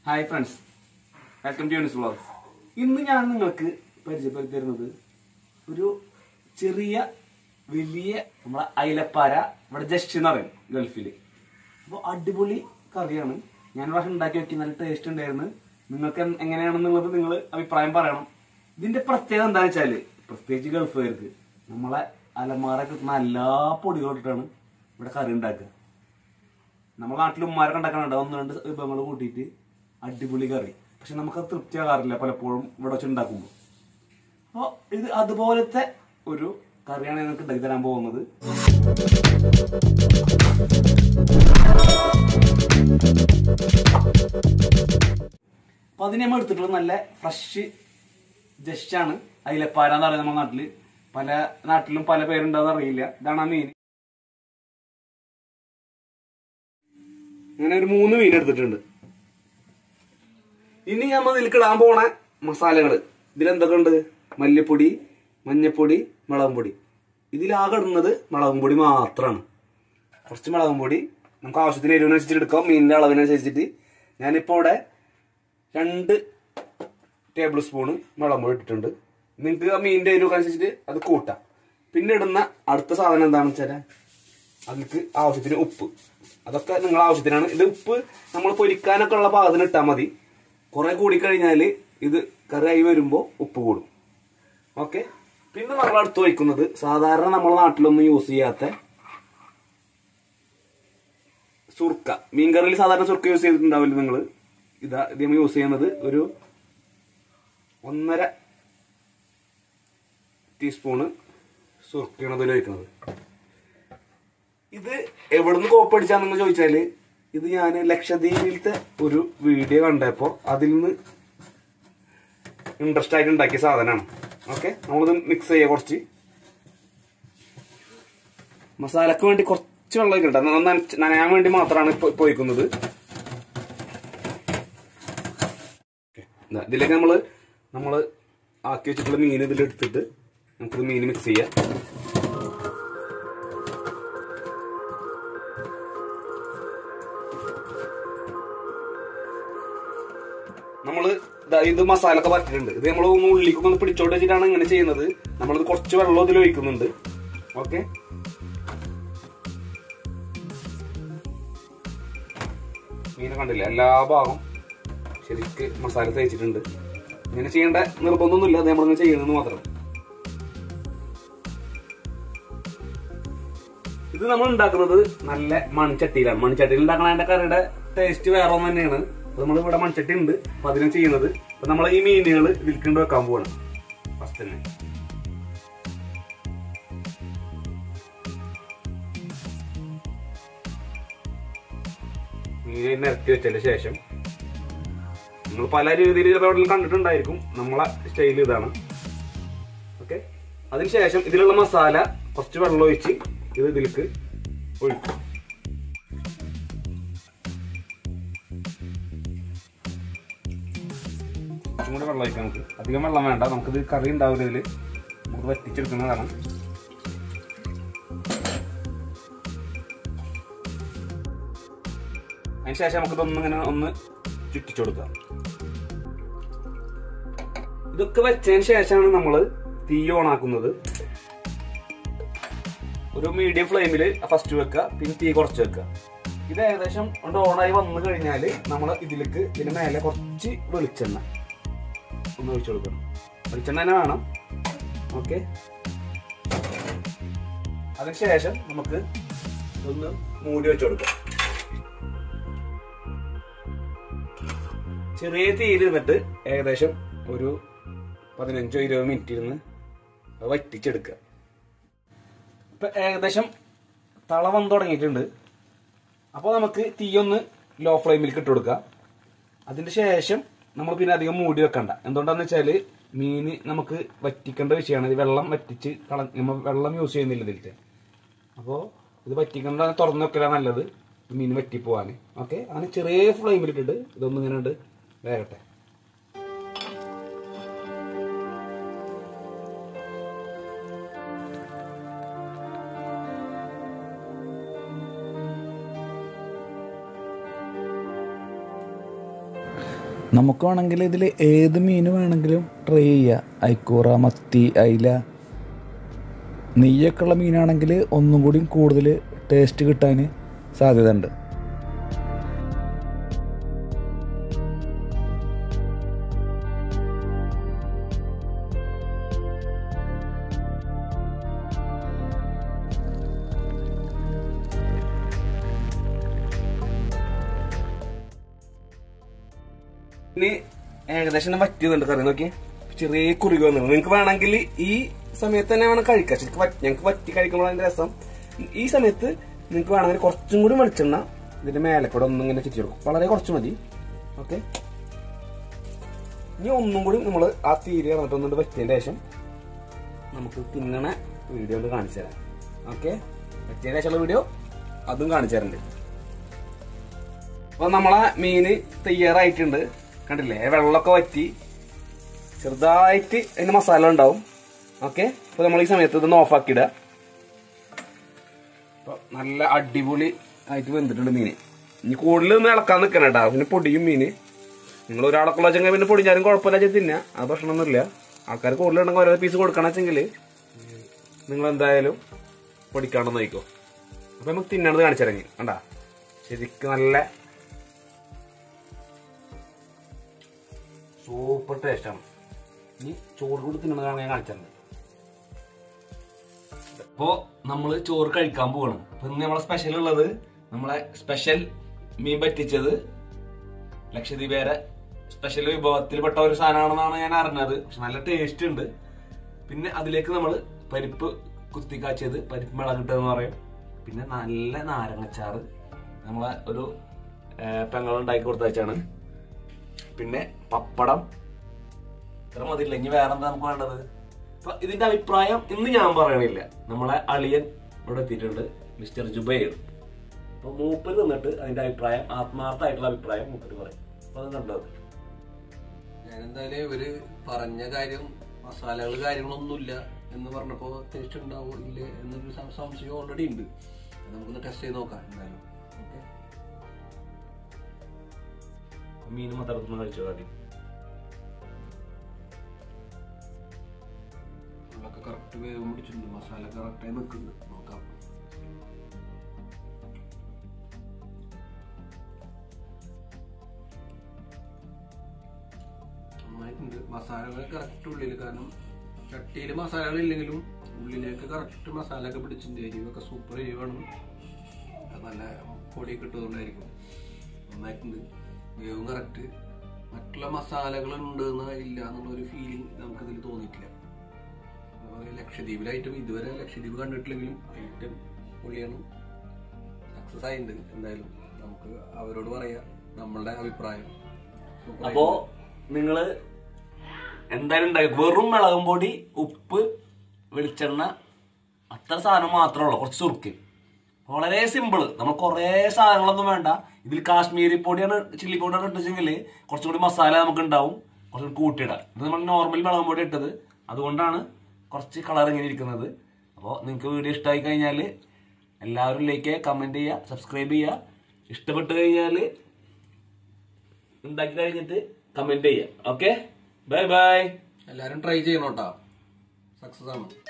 Hi friends welcome to Yunis vlogs ഇന്ന് ഞാൻ നിങ്ങൾക്ക് പരിചയപ്പെടുത്തി തരുന്നത് ഒരു ചെറിയ വലിയ നമ്മളെ അയിലപ്പാര ഇവിടെ ജസ്റ്റ് എന്ന് പറയും ഗൾഫിൽ അപ്പോൾ അടിപൊളി കറിയാണ് ഞാൻ പക്ഷെ ഉണ്ടാക്കി നോക്കി നല്ല ടേസ്റ്റ് ഉണ്ടായിരുന്നു നിങ്ങൾക്ക് എൻ- എങ്ങനെയാണെന്നുള്ളത് നിങ്ങൾ അഭിപ്രായം പറയണം ഇതിന്റെ പ്രത്യേകത എന്താണെന്ന് വെച്ചാല് പ്രത്യേകിച്ച് ഗൾഫുകാർക്ക് നമ്മളെ അലമാര കിട്ടുന്ന എല്ലാ പൊടികളും ഇട്ടിട്ടാണ് ഇവിടെ കറി ഉണ്ടാക്കുക നമ്മുടെ നാട്ടിൽ ഉമ്മാരൊക്കെ ഉണ്ടാക്കാനുണ്ട് ഒന്ന് രണ്ട് വിഭവങ്ങൾ കൂട്ടിയിട്ട് അടിപൊളി കറി പക്ഷെ നമുക്കത് തൃപ്തിയാകാറില്ല പലപ്പോഴും ഇവിടെ വെച്ച് ഉണ്ടാക്കുമ്പോൾ അപ്പോൾ ഇത് അതുപോലത്തെ ഒരു കറിയാണ് ഞങ്ങൾക്ക് ഉണ്ടാക്കി തരാൻ പോകുന്നത് അപ്പൊ അതിന് നമ്മൾ എടുത്തിട്ടുള്ളത് നല്ല ഫ്രഷ് ജസ്റ്റാണ് അയിലപ്പാര എന്ന് പറയുന്നത് നമ്മുടെ നാട്ടില് പല നാട്ടിലും പല പേരുണ്ടാവും അറിയില്ല ഇതാണ് ആ മീൻ അങ്ങനെ ഒരു മൂന്ന് മീൻ എടുത്തിട്ടുണ്ട് ഇനി നമ്മൾ ഇതിലേക്ക് ഇടാൻ പോണ മസാലകൾ ഇതിലെന്തൊക്കെ ഉണ്ട് മല്ലിപ്പൊടി മഞ്ഞപ്പൊടി മുളകും പൊടി ഇതിലാകെ ഇടുന്നത് മുളകും പൊടി മാത്രമാണ് കുറച്ച് മുളകും പൊടി നമുക്ക് ആവശ്യത്തിന് എരിവിനനുസരിച്ചിട്ട് എടുക്കാം മീനിന്റെ അളവിനനുസരിച്ചിട്ട് ഞാനിപ്പോൾ ഇവിടെ രണ്ട് ടേബിൾ സ്പൂണ് മുളകും പൊടി ഇട്ടിട്ടുണ്ട് നിങ്ങൾക്ക് ആ മീനിന്റെ എരിവ് അനുസരിച്ചിട്ട് അത് കൂട്ടാം പിന്നെ ഇടുന്ന അടുത്ത സാധനം എന്താണെന്ന് വെച്ചാൽ അതിലേക്ക് ആവശ്യത്തിന് ഉപ്പ് അതൊക്കെ നിങ്ങളെ ആവശ്യത്തിനാണ് ഇത് ഉപ്പ് നമ്മൾ പൊരിക്കാനൊക്കെ ഉള്ള പാകത്തിന് ഇട്ടാൽ മതി കുറെ കൂടി കഴിഞ്ഞാൽ ഇത് കറിയായി വരുമ്പോൾ ഉപ്പ് കൂടും ഓക്കെ പിന്നെ നമ്മൾ അടുത്ത് വയ്ക്കുന്നത് സാധാരണ നമ്മളെ നാട്ടിലൊന്നും യൂസ് ചെയ്യാത്ത സുർക്ക മീൻ കറിയിൽ സാധാരണ സുർക്ക യൂസ് ചെയ്തിട്ടുണ്ടാവില്ല നിങ്ങൾ ഇതാ ഇത് നമ്മൾ യൂസ് ചെയ്യുന്നത് ഒരു ഒന്നര ടീസ്പൂണ് സുർക്കയാണ് ഇതിൽ വയ്ക്കുന്നത് ഇത് എവിടുന്ന് കോപ്പ് അടിച്ചാണെന്ന് ചോദിച്ചാല് ഇത് ഞാൻ ലക്ഷദ്വീപിലത്തെ ഒരു വീഡിയോ കണ്ടപ്പോ അതിൽ നിന്ന് ഇൻട്രസ്റ്റ് ആയിട്ട് ഉണ്ടാക്കിയ സാധനമാണ് ഓക്കെ നമ്മളിത് മിക്സ് ചെയ്യുക കുറച്ച് മസാലക്ക് വേണ്ടി കുറച്ച് വെള്ളം കിട്ടാം നനച്ച് നനയാൻ വേണ്ടി മാത്രമാണ് ഇപ്പൊ ഇപ്പൊ ഒഴിക്കുന്നത് Okay. ദാ ഇതിലേക്ക് നമ്മള് നമ്മള് ആക്കി വെച്ചിട്ടുള്ള മീൻ ഇതിലെടുത്തിട്ട് നമുക്കിത് മീൻ മിക്സ് ചെയ്യാം നമ്മള് ദാ ഇത് മസാല ഒക്കെ പറ്റിയിട്ടുണ്ട് ഇത് നമ്മൾ ഒന്ന് ഉള്ളിക്കൊക്കെ ഒന്ന് പിടിച്ചോണ്ട് വെച്ചിട്ടാണ് ഇങ്ങനെ ചെയ്യുന്നത് നമ്മളിത് കുറച്ച് വെള്ളം ഇതിൽ ഒഴിക്കുന്നുണ്ട് ഓക്കെ മീനെ കണ്ടില്ല എല്ലാ ഭാഗം ശരിക്ക് മസാല തേച്ചിട്ടുണ്ട് ഇങ്ങനെ ചെയ്യേണ്ട നിർബന്ധമൊന്നുമില്ല അത് നമ്മളിങ്ങനെ ചെയ്യണമെന്ന് മാത്രം ഇത് നമ്മൾ ഉണ്ടാക്കുന്നത് നല്ല മൺചട്ടിയിലാണ് മൺചട്ടിയിൽ ഉണ്ടാക്കണ അതിന്റെ കറിയുടെ ടേസ്റ്റ് വേറെ ഒന്ന് തന്നെയാണ് നമ്മൾ ഇവിടെ മൺചട്ടി ഉണ്ട് അപ്പൊ അതിനും ചെയ്യുന്നത് അപ്പൊ നമ്മൾ ഈ മീനുകൾ വിൽക്കൊണ്ട് വെക്കാൻ പോവാണ് ഫസ്റ്റ് തന്നെ മീനെ നിരത്തി വെച്ചതിന് ശേഷം നിങ്ങൾ പല രീതിയിൽ റോഡിൽ കണ്ടിട്ടുണ്ടായിരിക്കും നമ്മളെ സ്റ്റൈൽ ഇതാണ് ഓക്കെ അതിനുശേഷം ഇതിലുള്ള മസാല കുറച്ച് വെള്ളം ഒഴിച്ച് ഇത് ഇതിലേക്ക് ഒഴിക്കും കുറച്ചും കൂടി വെള്ളം ഒഴിക്കാം നമുക്ക് അധികം വെള്ളം വേണ്ട നമുക്കിത് കറി ഉണ്ടാവില്ല ഇതിൽ നമുക്ക് വറ്റിച്ചെടുക്കുന്നതാണ് അതിനുശേഷം നമുക്കിതൊന്നും ഇങ്ങനെ ഒന്ന് ചുറ്റിച്ചു കൊടുക്കാം ഇതൊക്കെ വെച്ചതിന് ശേഷമാണ് നമ്മൾ തീ ഓണാക്കുന്നത് ഒരു മീഡിയം ഫ്ലെയിമിൽ ഫസ്റ്റ് വെക്കുക പിന്നെ തീ കുറച്ച് വെക്കുക ഇത് ഏകദേശം കൊണ്ട് ഓണായി വന്നു കഴിഞ്ഞാൽ നമ്മൾ ഇതിലേക്ക് ഇതിന് മേലെ കുറച്ച് വെളിച്ചെണ്ണ ഒന്ന് ഒഴിച്ചു കൊടുക്കണം വെളിച്ചെണ്ണ തന്നെ വേണം ഓക്കെ അതിനുശേഷം നമുക്ക് ഒന്ന് മൂടി വെച്ച് കൊടുക്കാം ചെറിയ തീയിൽ ഇരുന്നിട്ട് ഏകദേശം ഒരു പതിനഞ്ചോ ഇരുപത് മിനിറ്റ് ഇരുന്ന് അത് വറ്റിച്ചെടുക്കുക ഇപ്പൊ ഏകദേശം തള വന്ന് തുടങ്ങിയിട്ടുണ്ട് അപ്പോൾ നമുക്ക് തീ ഒന്ന് ലോ ഫ്ലെയിമിലേക്ക് ഇട്ട് കൊടുക്കുക അതിന് ശേഷം നമ്മൾ പിന്നെ അധികം മൂടി വെക്കണ്ട എന്തുകൊണ്ടാന്ന് വെച്ചാല് മീൻ നമുക്ക് വറ്റിക്കേണ്ട വിഷയമാണ് ഇത് വെള്ളം വറ്റിച്ച് കള നമ്മ വെള്ളം യൂസ് ചെയ്യുന്നില്ല ഇതിലത്തെ അപ്പോൾ ഇത് വറ്റിക്കേണ്ട തുറന്നു വെക്കലാണ് നല്ലത് മീൻ വറ്റിപ്പോവാൻ ഓക്കെ അങ്ങനെ ചെറിയ ഫ്ലെയിമിലിട്ടിട്ട് ഇതൊന്നും ഇങ്ങനെ ഉണ്ട് വേകട്ടെ നമുക്ക് വേണമെങ്കിൽ ഇതിൽ ഏത് മീൻ വേണമെങ്കിലും ട്രൈ ചെയ്യുക ഐക്കൂറ മത്തി അയില നെയ്യൊക്കെ ഉള്ള മീനാണെങ്കിൽ ഒന്നും കൂടി കൂടുതൽ ടേസ്റ്റ് കിട്ടാൻ സാധ്യത ഉണ്ട് ഇനി ഏകദേശം പറ്റിയതുണ്ട് കറി നോക്കി ചെറിയ കുറുകി വന്നു നിങ്ങൾക്ക് വേണമെങ്കിൽ ഈ സമയത്ത് തന്നെ വേണം കഴിക്കാം ശരിക്കും പറ്റി- ഞങ്ങൾക്ക് പറ്റി കഴിക്കുമ്പോൾ അതിന്റെ രസം ഈ സമയത്ത് നിങ്ങൾക്ക് വേണമെങ്കിൽ കുറച്ചും കൂടി വെളിച്ചെണ്ണ ഇതിന്റെ മേലെ കൂടെ ഒന്നും ഇങ്ങനെ ചുറ്റി കൊടുക്കും വളരെ കുറച്ച് മതി ഓക്കെ ഇനി ഒന്നും കൂടി നമ്മൾ ആ തീരെ കിടന്നിട്ട് ഒന്നുകൊണ്ട് പറ്റിയതിന്റെ ശേഷം നമുക്ക് തിന്നണ വീഡിയോ ഒന്ന് കാണിച്ചു തരാം ഓക്കെ പറ്റിയതിന് ശേഷമുള്ള വീഡിയോ അതും കാണിച്ചു തരുന്നുണ്ട് അപ്പൊ നമ്മളെ മീന് തയ്യാറായിട്ടുണ്ട് കണ്ടില്ലേ വെള്ളമൊക്കെ വറ്റി ചെറുതായിട്ട് അതിന് മസാല ഉണ്ടാവും ഓക്കെ അപ്പൊ നമ്മൾ ഈ സമയത്ത് ഇതൊന്ന് ഓഫാക്കി ഇടുക അപ്പൊ നല്ല അടിപൊളി ആയിട്ട് വെന്തിട്ടുണ്ട് മീന് ഇനി കൂടുതലൊന്നും ഇളക്കാൻ നിൽക്കണം കേട്ടോ പിന്നെ പൊടിയും മീന് നിങ്ങൾ ഒരാളൊക്കെ വെച്ചെങ്കിൽ പിന്നെ പൊടിഞ്ഞാലും കുഴപ്പമില്ല വെച്ചാൽ തിന്നാ അത് ഭക്ഷണമൊന്നുമില്ല ആൾക്കാർ കൂടുതലുണ്ടെങ്കിൽ ഓരോ പീസ് കൊടുക്കണം വെച്ചെങ്കിൽ നിങ്ങൾ എന്തായാലും പൊടിക്കാണ്ടെന്ന് നോക്കോ അപ്പൊ നമുക്ക് തിന്നണത് കാണിച്ചിറങ്ങി കണ്ടാ ശരിക്കും നല്ല സൂപ്പർ ടേസ്റ്റ് ആണ് ഇനി ചോറ് കൂടി തിന്നണതാണ് ഞാൻ കാണിച്ചത് അപ്പോ നമ്മള് ചോറ് കഴിക്കാൻ പോവാണ് അപ്പൊ ഇന്ന് നമ്മളെ സ്പെഷ്യൽ ഉള്ളത് നമ്മളെ സ്പെഷ്യൽ മീൻ പറ്റിച്ചത് ലക്ഷദ്വീപേരെ സ്പെഷ്യൽ വിഭവത്തിൽപ്പെട്ട ഒരു സാധനമാണെന്നാണ് ഞാൻ അറിഞ്ഞത് പക്ഷെ നല്ല ടേസ്റ്റ് ഉണ്ട് പിന്നെ അതിലേക്ക് നമ്മൾ പരിപ്പ് കുത്തിക്കാച്ചിയത് പരിപ്പ് മിളകിട്ടതെന്ന് പറയും പിന്നെ നല്ല നാരങ്ങച്ചാറ് നമ്മളെ ഒരു പെങ്ങൾ ഉണ്ടാക്കി കൊടുത്തയച്ചാണ് പിന്നെ പപ്പടം ഇത്ര മതിയില്ല ഇനി വേറെ എന്താ നമുക്ക് വേണ്ടത് അപ്പൊ ഇതിന്റെ അഭിപ്രായം ഇന്ന് ഞാൻ പറയണില്ല നമ്മളെ അളിയൻ ഇവിടെ എത്തിയിട്ടുണ്ട് മിസ്റ്റർ ജുബൈർ അപ്പൊ മൂപ്പര് നിന്നിട്ട് അതിന്റെ അഭിപ്രായം ആത്മാർത്ഥമായിട്ടുള്ള അഭിപ്രായം മൂപ്പര് പറയും അപ്പൊ അത് കണ്ടത് ഞാനെന്തായാലും ഇവര് പറഞ്ഞ കാര്യം മസാലകൾ കാര്യങ്ങളൊന്നുമില്ല എന്ന് പറഞ്ഞപ്പോ ടേസ്റ്റ് ഉണ്ടാവോ ഇല്ലേ എന്നൊരു സം- സംശയം ഓൾറെഡി ഉണ്ട് അത് നമുക്കൊന്ന് ടെസ്റ്റ് ചെയ്ത് നോക്കാം എന്തായാലും ഓക്കെ മീൻ മാത്രം കഴിച്ചോ ആദ്യം ഉള്ളൊക്കെ കറക്റ്റ് വേഗം പിടിച്ചിട്ടുണ്ട് മസാല കറക്റ്റായി നിൽക്കുന്നുണ്ട് നോക്കാം നന്നായിട്ടുണ്ട് മസാലകൾ കറക്റ്റ് ഉള്ളിൽ കാരണം ചട്ടിയിൽ മസാലകൾ ഇല്ലെങ്കിലും ഉള്ളിലേക്ക് കറക്റ്റ് മസാല ഒക്കെ പിടിച്ചിട്ടുണ്ട് എരിവൊക്കെ സൂപ്പർ എരിവാണ് അത് നല്ല പൊടി കിട്ടുന്നതുകൊണ്ടായിരിക്കും നന്നായിട്ടുണ്ട് വേവും കറക്റ്റ് മറ്റുള്ള മസാലകൾ ഉണ്ട് എന്ന് ഇല്ല എന്നുള്ള ഒരു ഫീലിംഗ് നമുക്കിതിൽ തോന്നിയിട്ടില്ല അതുപോലെ ലക്ഷദ്വീപിലായിട്ടും ഇതുവരെ ലക്ഷദ്വീപ് കണ്ടിട്ടില്ലെങ്കിലും ഐറ്റം പൊളിയാണ് സക്സസ് ആയിട്ടുണ്ട് എന്തായാലും നമുക്ക് അവരോട് പറയാം നമ്മളുടെ അഭിപ്രായം Super അപ്പോ നിങ്ങള് എന്തായാലും ഉണ്ടാക്കി വെറും മിളകും പൊടി ഉപ്പ് വെളിച്ചെണ്ണ അത്ര സാധനം മാത്രമേ ഉള്ളൂ കുറച്ച് സുറുക്ക് വളരെ സിമ്പിള് നമ്മൾ കുറേ സാധനങ്ങളൊന്നും വേണ്ട ഇതിൽ കാശ്മീരി പൊടിയാണ് ചില്ലി പൗഡർ ഇട്ടെങ്കിൽ കുറച്ചും കൂടി മസാല നമുക്ക് ഉണ്ടാവും കുറച്ചും കൂടി കൂട്ടിയിടാം ഇത് നമ്മൾ നോർമൽ മുളകും പൊടി ഇട്ടത് അതുകൊണ്ടാണ് കുറച്ച് കളർ ഇങ്ങനെ ഇരിക്കുന്നത് അപ്പോൾ നിങ്ങൾക്ക് വീഡിയോ ഇഷ്ടമായി കഴിഞ്ഞാൽ എല്ലാവരും ലൈക്ക് ചെയ്യുക കമൻറ്റ് ചെയ്യുക സബ്സ്ക്രൈബ് ചെയ്യുക ഇഷ്ടപ്പെട്ട് കഴിഞ്ഞാൽ ഉണ്ടാക്കി കഴിഞ്ഞിട്ട് കമന്റ് ചെയ്യാം ഓക്കെ ബൈ ബൈ എല്ലാരും ട്രൈ ചെയ്യണം കേട്ടോ സക്സസ് ആണ്